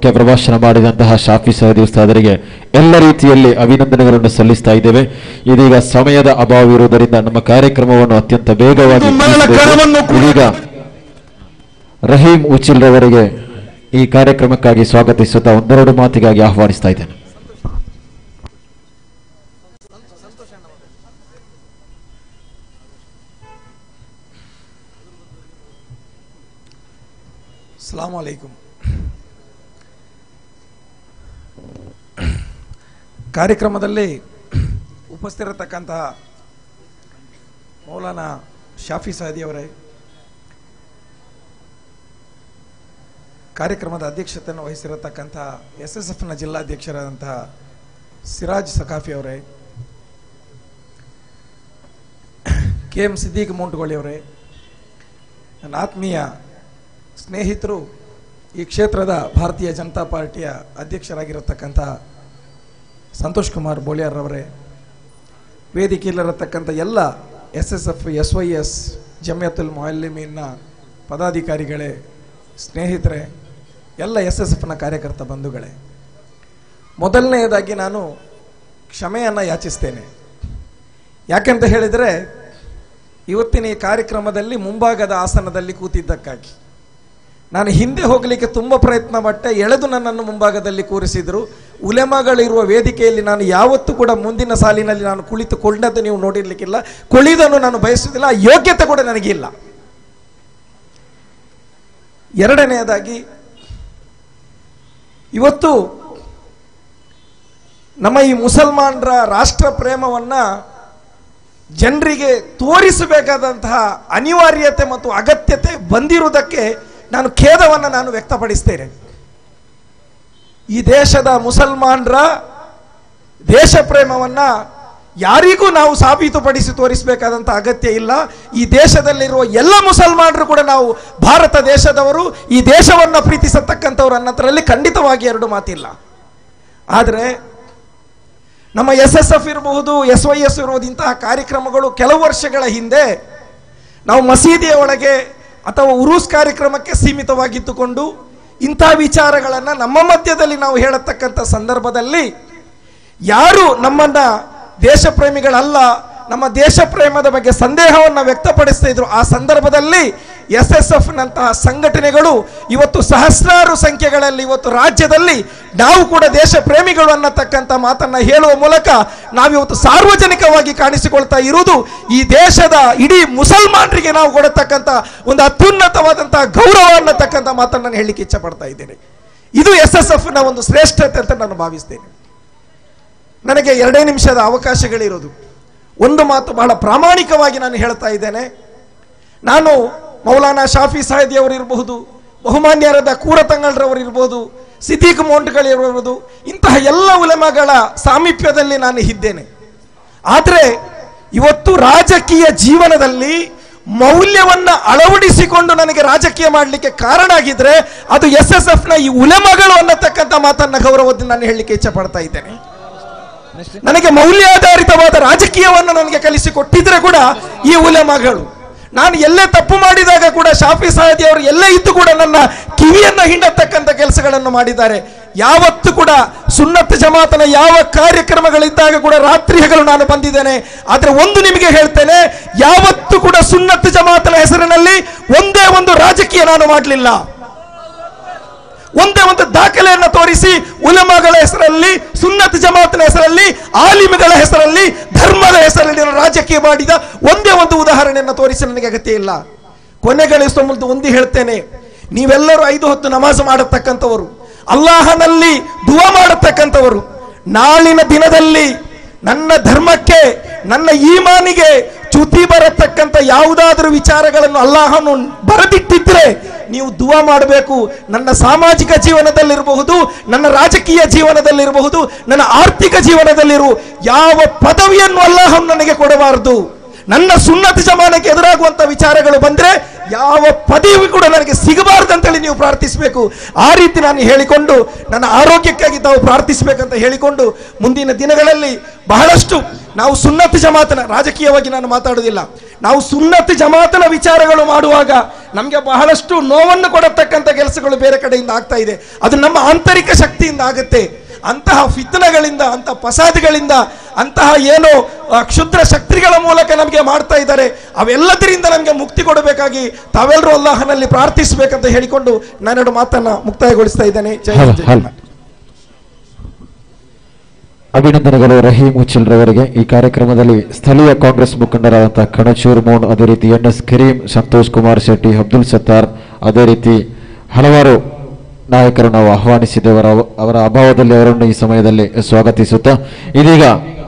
ಮುಖ್ಯ ಪ್ರಭಾಷಣ ಮಾಡಿದಂತಹ ಶಾಫಿ ಸಹದಿ ಉಸ್ತಾದರಿಗೆ ಎಲ್ಲ ರೀತಿಯಲ್ಲಿ ಅಭಿನಂದನೆಗಳನ್ನು ಸಲ್ಲಿಸ್ತಾ ಇದ್ದೇವೆ ಇದೀಗ ಸಮಯದ ಅಭಾವ ಇರುವುದರಿಂದ ನಮ್ಮ ಕಾರ್ಯಕ್ರಮವನ್ನು ಅತ್ಯಂತ ವೇಗವಾಗಿ ಮರಣ ಮುಗಿಸಬೇಕು. ಕಣವನ್ನು ಕೂಡ- ಇದೀಗ ರಹೀಂ ಉಚಿಲ್ ರವರಿಗೆ ಈ ಕಾರ್ಯಕ್ರಮಕ್ಕಾಗಿ ಸ್ವಾಗತಿಸುತ್ತಾ ಒಂದೆರಡು ಮಾತಿಗಾಗಿ ಆಹ್ವಾನಿಸ್ತಾ ಇದ್ದೇನೆ ಅಸ್ಲಾಂ ವಲೈಕುಂ ಕಾರ್ಯಕ್ರಮದಲ್ಲಿ ಉಪಸ್ಥಿರತಕ್ಕಂತಹ ಮೌಲಾನಾ ಶಾಫಿ ಸಹದಿಯವರೇ ಕಾರ್ಯಕ್ರಮದ ಅಧ್ಯಕ್ಷತೆಯನ್ನು ವಹಿಸಿರತಕ್ಕಂತಹ ಎಸ್ ಎಸ್ ಎಫ್ನ ಜಿಲ್ಲಾಧ್ಯಕ್ಷರಾದಂತಹ ಸಿರಾಜ್ ಸಕಾಫಿ ಅವರೇ ಕೆ ಎಂ ಸಿದ್ದೀಕ್ ಮೋಂಟುಗೋಳಿ ಅವರೇ ನನ್ನ ಆತ್ಮೀಯ ಸ್ನೇಹಿತರು ಈ ಕ್ಷೇತ್ರದ ಭಾರತೀಯ ಜನತಾ ಪಾರ್ಟಿಯ ಅಧ್ಯಕ್ಷರಾಗಿರತಕ್ಕಂಥ ಸಂತೋಷ್ ಕುಮಾರ್ ಬೋಳಿಯಾರ್ರವರೇ ವೇದಿಕೆಯಲ್ಲಿರತಕ್ಕಂಥ ಎಲ್ಲ S S F S Y S Jamiyatul ಮೊಹಲ್ಲಿಮೀನ್ನ ಪದಾಧಿಕಾರಿಗಳೇ ಸ್ನೇಹಿತರೆ ಎಲ್ಲ ಎಸ್ ಎಸ್ ಎಫ್ನ ಕಾರ್ಯಕರ್ತ ಬಂಧುಗಳೇ ಮೊದಲನೆಯದಾಗಿ ನಾನು ಕ್ಷಮೆಯನ್ನು ಯಾಚಿಸ್ತೇನೆ ಯಾಕೆಂತ ಹೇಳಿದರೆ ಇವತ್ತಿನ ಈ ಕಾರ್ಯಕ್ರಮದಲ್ಲಿ ಮುಂಭಾಗದ ಆಸನದಲ್ಲಿ ಕೂತಿದ್ದಕ್ಕಾಗಿ ನಾನು ಹಿಂದೆ ಹೋಗಲಿಕ್ಕೆ ತುಂಬ ಪ್ರಯತ್ನ ಪಟ್ಟೆ ಎಳೆದು ನನ್ನನ್ನು ಮುಂಭಾಗದಲ್ಲಿ ಕೂರಿಸಿದರು ಉಲೆಮಗಳಿರುವ ವೇದಿಕೆಯಲ್ಲಿ ನಾನು ಯಾವತ್ತೂ ಕೂಡ ಮುಂದಿನ ಸಾಲಿನಲ್ಲಿ ನಾನು ಕುಳಿತುಕೊಂಡದ್ದು ನೀವು ನೋಡಿರ್ಲಿಕ್ಕಿಲ್ಲ ಕುಳಿದನ್ನು ನಾನು ಬಯಸುವುದಿಲ್ಲ ಆ ಯೋಗ್ಯತೆ ಕೂಡ ನನಗಿಲ್ಲ ಎರಡನೆಯದಾಗಿ ಇವತ್ತು ನಮ್ಮ ಈ ಮುಸಲ್ಮಾನರ ರಾಷ್ಟ್ರ ಪ್ರೇಮವನ್ನ ಜನರಿಗೆ ತೋರಿಸಬೇಕಾದಂತಹ ಅನಿವಾರ್ಯತೆ ಮತ್ತು ಅಗತ್ಯತೆ ಬಂದಿರುವುದಕ್ಕೆ ನಾನು ಖೇದವನ್ನು ನಾನು ವ್ಯಕ್ತಪಡಿಸ್ತೇನೆ ಈ ದೇಶದ ಮುಸಲ್ಮಾನರ ದೇಶ ಪ್ರೇಮವನ್ನ ಯಾರಿಗೂ ನಾವು ಸಾಬೀತುಪಡಿಸಿ ತೋರಿಸಬೇಕಾದಂಥ ಅಗತ್ಯ ಇಲ್ಲ ಈ ದೇಶದಲ್ಲಿರುವ ಎಲ್ಲ ಮುಸಲ್ಮಾನರು ಕೂಡ ನಾವು ಭಾರತ ದೇಶದವರು ಈ ದೇಶವನ್ನು ಪ್ರೀತಿಸತಕ್ಕಂಥವ್ರು ಅನ್ನೋದ್ರಲ್ಲಿ ಖಂಡಿತವಾಗಿ ಎರಡು ಮಾತಿಲ್ಲ ಆದರೆ ನಮ್ಮ ಎಸ್ ಎಸ್ ಎಫ್ ಇರಬಹುದು ಎಸ್ ವೈ ಎಸ್ ಇರಬಹುದು ಇಂತಹ ಕಾರ್ಯಕ್ರಮಗಳು ಕೆಲವು ವರ್ಷಗಳ ಹಿಂದೆ ನಾವು ಮಸೀದಿಯ ಒಳಗೆ ಅಥವಾ ಉರೂಸ್ ಕಾರ್ಯಕ್ರಮಕ್ಕೆ ಸೀಮಿತವಾಗಿದ್ದುಕೊಂಡು ಇಂಥ ವಿಚಾರಗಳನ್ನು ನಮ್ಮ ಮಧ್ಯದಲ್ಲಿ ನಾವು ಹೇಳತಕ್ಕಂಥ ಸಂದರ್ಭದಲ್ಲಿ ಯಾರು ನಮ್ಮನ್ನ ದೇಶ ಪ್ರೇಮಿಗಳಲ್ಲ ನಮ್ಮ ದೇಶ ಪ್ರೇಮದ ಬಗ್ಗೆ ಸಂದೇಹವನ್ನು ವ್ಯಕ್ತಪಡಿಸ್ತಾ ಇದ್ರು ಆ ಸಂದರ್ಭದಲ್ಲಿ ಎಸ್ ಎಸ್ ಎಫ್ ನಂತಹ ಸಂಘಟನೆಗಳು ಇವತ್ತು ಸಹಸ್ರಾರು ಸಂಖ್ಯೆಗಳಲ್ಲಿ ಇವತ್ತು ರಾಜ್ಯದಲ್ಲಿ ನಾವು ಕೂಡ ದೇಶ ಪ್ರೇಮಿಗಳು ಅನ್ನತಕ್ಕಂಥ ಮಾತನ್ನ ಹೇಳುವ ಮೂಲಕ ನಾವಿವತ್ತು ಸಾರ್ವಜನಿಕವಾಗಿ ಕಾಣಿಸಿಕೊಳ್ತಾ ಇರುವುದು ಈ ದೇಶದ ಇಡೀ ಮುಸಲ್ಮಾನರಿಗೆ ನಾವು ಕೊಡತಕ್ಕಂಥ ಒಂದು ಅತ್ಯುನ್ನತವಾದಂತಹ ಗೌರವ ಅನ್ನತಕ್ಕಂಥ ಮಾತನ್ನು ನಾನು ಹೇಳಲಿಕ್ಕೆ ಇಚ್ಛೆ ಪಡ್ತಾ ಇದ್ದೇನೆ ಇದು ಎಸ್ ಎಸ್ ಎಫ್ ನ ಒಂದು ಶ್ರೇಷ್ಠತೆ ಅಂತ ನಾನು ಭಾವಿಸ್ತೇನೆ ನನಗೆ ಎರಡೇ ನಿಮಿಷದ ಅವಕಾಶಗಳಿರೋದು ಒಂದು ಮಾತು ಬಹಳ ಪ್ರಾಮಾಣಿಕವಾಗಿ ನಾನು ಹೇಳ್ತಾ ಇದ್ದೇನೆ ನಾನು ಮೌಲಾನಾ ಶಾಫಿ ಸಾಹಿದಿ ಅವರು ಇರಬಹುದು ಬಹುಮಾನ್ಯರಾದ ಕೂರತಂಗಳ್ರವರು ಇರಬಹುದು ಸಿದ್ದೀಕ್ ಮೋಂಟ್ಗಳಿರಬಹುದು ಇಂತಹ ಎಲ್ಲ ಉಲೆಮಗಳ ಸಾಮೀಪ್ಯದಲ್ಲಿ ನಾನು ಇದ್ದೇನೆ ಆದರೆ ಇವತ್ತು ರಾಜಕೀಯ ಜೀವನದಲ್ಲಿ ಮೌಲ್ಯವನ್ನ ಅಳವಡಿಸಿಕೊಂಡು ನನಗೆ ರಾಜಕೀಯ ಮಾಡಲಿಕ್ಕೆ ಕಾರಣ ಆಗಿದ್ರೆ ಅದು ಎಸ್ ಎಸ್ ಎಫ್ ನ ಈ ಉಲೆಮಗಳು ಅನ್ನತಕ್ಕಂಥ ಮಾತನ್ನ ಗೌರವದಿಂದ ನಾನು ಹೇಳಲಿಕ್ಕೆ ಇಚ್ಛೆ ಪಡ್ತಾ ಇದ್ದೇನೆ ನನಗೆ ಮೌಲ್ಯಾಧಾರಿತವಾದ ರಾಜಕೀಯವನ್ನು ನನಗೆ ಕಲಿಸಿಕೊಟ್ಟಿದ್ರೆ ಕೂಡ ಈ ಉಲೆಮಗಳು ನಾನು ಎಲ್ಲೇ ತಪ್ಪು ಮಾಡಿದಾಗ ಕೂಡ ಶಾಫಿ ಸಾಹದಿ ಅವರು ಎಲ್ಲೇ ಇದ್ದು ಕೂಡ ನನ್ನ ಕಿವಿಯನ್ನ ಹಿಂಡತಕ್ಕಂಥ ಕೆಲಸಗಳನ್ನು ಮಾಡಿದ್ದಾರೆ ಯಾವತ್ತು ಕೂಡ ಸುನ್ನತ್ ಜಮಾತನ ಯಾವ ಕಾರ್ಯಕ್ರಮಗಳಿದ್ದಾಗ ಕೂಡ ರಾತ್ರಿ ಹಗಲು ನಾನು ಬಂದಿದ್ದೇನೆ ಆದ್ರೆ ಒಂದು ನಿಮಗೆ ಹೇಳ್ತೇನೆ ಯಾವತ್ತು ಕೂಡ ಸುನ್ನತ್ ಜಮಾತನ ಹೆಸರಿನಲ್ಲಿ ಒಂದೇ ಒಂದು ರಾಜಕೀಯ ನಾನು ಮಾಡಲಿಲ್ಲ ಒಂದೇ ಒಂದು ದಾಖಲೆಯನ್ನು ತೋರಿಸಿ ಉಲಮಗಳ ಹೆಸರಲ್ಲಿ ಸುನ್ನತ್ ಜಮಾತಿನ ಹೆಸರಲ್ಲಿ ಆಲಿಮಗಳ ಹೆಸರಲ್ಲಿ ಧರ್ಮದ ಹೆಸರಲ್ಲಿ ನಾನು ರಾಜಕೀಯ ಮಾಡಿದ ಒಂದೇ ಒಂದು ಉದಾಹರಣೆಯನ್ನು ತೋರಿಸಿ ನನಗೆ ಅಗತ್ಯ ಇಲ್ಲ ಕೊನೆಗಳಿಸುವ ಮುಂದೆ ಒಂದು ಹೇಳ್ತೇನೆ ನೀವೆಲ್ಲರೂ ಐದು ಹೊತ್ತು ನಮಾಜ್ ಮಾಡತಕ್ಕಂಥವರು ಅಲ್ಲಾಹನಲ್ಲಿ ದುವಾ ಮಾಡತಕ್ಕಂಥವರು ನಾಳಿನ ದಿನದಲ್ಲಿ ನನ್ನ ಧರ್ಮಕ್ಕೆ ನನ್ನ ಈಮಾನಿಗೆ ಚ್ಯುತಿ ಬರತಕ್ಕಂಥ ಯಾವುದಾದ್ರೂ ವಿಚಾರಗಳನ್ನು ಅಲ್ಲಾಹನು ಬರೆದಿಟ್ಟಿದ್ರೆ ನೀವು ದುವಾ ಮಾಡಬೇಕು ನನ್ನ ಸಾಮಾಜಿಕ ಜೀವನದಲ್ಲಿರಬಹುದು ನನ್ನ ರಾಜಕೀಯ ಜೀವನದಲ್ಲಿರಬಹುದು ನನ್ನ ಆರ್ಥಿಕ ಜೀವನದಲ್ಲಿರು ಯಾವ ಪದವಿಯನ್ನು ಅಲ್ಲಾಹನು ನನಗೆ ಕೊಡಬಾರದು ನನ್ನ ಸುನ್ನತ ಜಮಾನಕ್ಕೆ ಎದುರಾಗುವಂತ ವಿಚಾರಗಳು ಬಂದ್ರೆ ಯಾವ ಪದವಿ ಕೂಡ ನನಗೆ ಸಿಗಬಾರ್ದಂತೇಳಿ ನೀವು ಪ್ರಾರ್ಥಿಸಬೇಕು ಆ ರೀತಿ ನಾನು ಹೇಳಿಕೊಂಡು ನನ್ನ ಆರೋಗ್ಯಕ್ಕಾಗಿ ತಾವು ಪ್ರಾರ್ಥಿಸಬೇಕಂತ ಹೇಳಿಕೊಂಡು ಮುಂದಿನ ದಿನಗಳಲ್ಲಿ ಬಹಳಷ್ಟು ನಾವು ಸುನ್ನತ್ ಜಮಾತನ ರಾಜಕೀಯವಾಗಿ ನಾನು ಮಾತಾಡುವುದಿಲ್ಲ ನಾವು ಸುನ್ನತ್ ಜಮಾತನ ವಿಚಾರಗಳು ಮಾಡುವಾಗ ನಮಗೆ ಬಹಳಷ್ಟು ನೋವನ್ನು ಕೊಡತಕ್ಕಂಥ ಕೆಲಸಗಳು ಬೇರೆ ಕಡೆಯಿಂದ ಆಗ್ತಾ ಇದೆ ಅದು ನಮ್ಮ ಆಂತರಿಕ ಶಕ್ತಿಯಿಂದ ಆಗುತ್ತೆ ಅಂತಹ ಫಿತ್ನಗಳಿಂದ ಅಂತಹ ಫಸಾದ್ಗಳಿಂದ ಅಂತಹ ಏನು ಆ, ಕ್ಷುದ್ರ ಶಕ್ತಿಗಳ ಮೂಲಕ ನಮಗೆ ಮಾಡ್ತಾ ಇದ್ದಾರೆ ಅವೆಲ್ಲದರಿಂದ ನಮಗೆ ಮುಕ್ತಿ ಕೊಡಬೇಕಾಗಿ ತಾವೆಲ್ಲರೂ ಅಲ್ಲಾಹನಲ್ಲಿ ಪ್ರಾರ್ಥಿಸಬೇಕಂತ ಹೇಳಿಕೊಂಡು ನಾನೆರಡು ಮಾತನ್ನ ಮುಕ್ತಾಯಗೊಳಿಸ್ತಾ ಇದ್ದೇನೆ ಜೈ ಹಿಂದ್, ಜೈ ಹಲ್- ಭಾರತ್. ಅಭಿನಂದನೆಗಳು ರಹೀಂ ಉಚ್ಚಿಲ್ರವರಿಗೆ ಈ ಕಾರ್ಯಕ್ರಮದಲ್ಲಿ ಸ್ಥಳೀಯ ಕಾಂಗ್ರೆಸ್ ಮುಖಂಡರಾದಂತಹ ಕಣಚೂರ್ ಮೋನ್ ಅದೇ ರೀತಿ ಎನ್ ಎಸ್ ಕರೀಂ ಸಂತೋಷ್ ಕುಮಾರ್ ಶೆಟ್ಟಿ ಅಬ್ದುಲ್ ಸತ್ತಾರ್ ಅದೇ ರೀತಿ ಹಲವಾರು ನಾಯಕರು ನಾವು ಆಹ್ವಾನಿಸಿದ್ದೇವೆ ಅವರ ಅವರ ಅಭಾವದಲ್ಲಿ ಅವರನ್ನು ಈ ಸಮಯದಲ್ಲಿ ಸ್ವಾಗತಿಸುತ್ತಾ ಇದೀಗ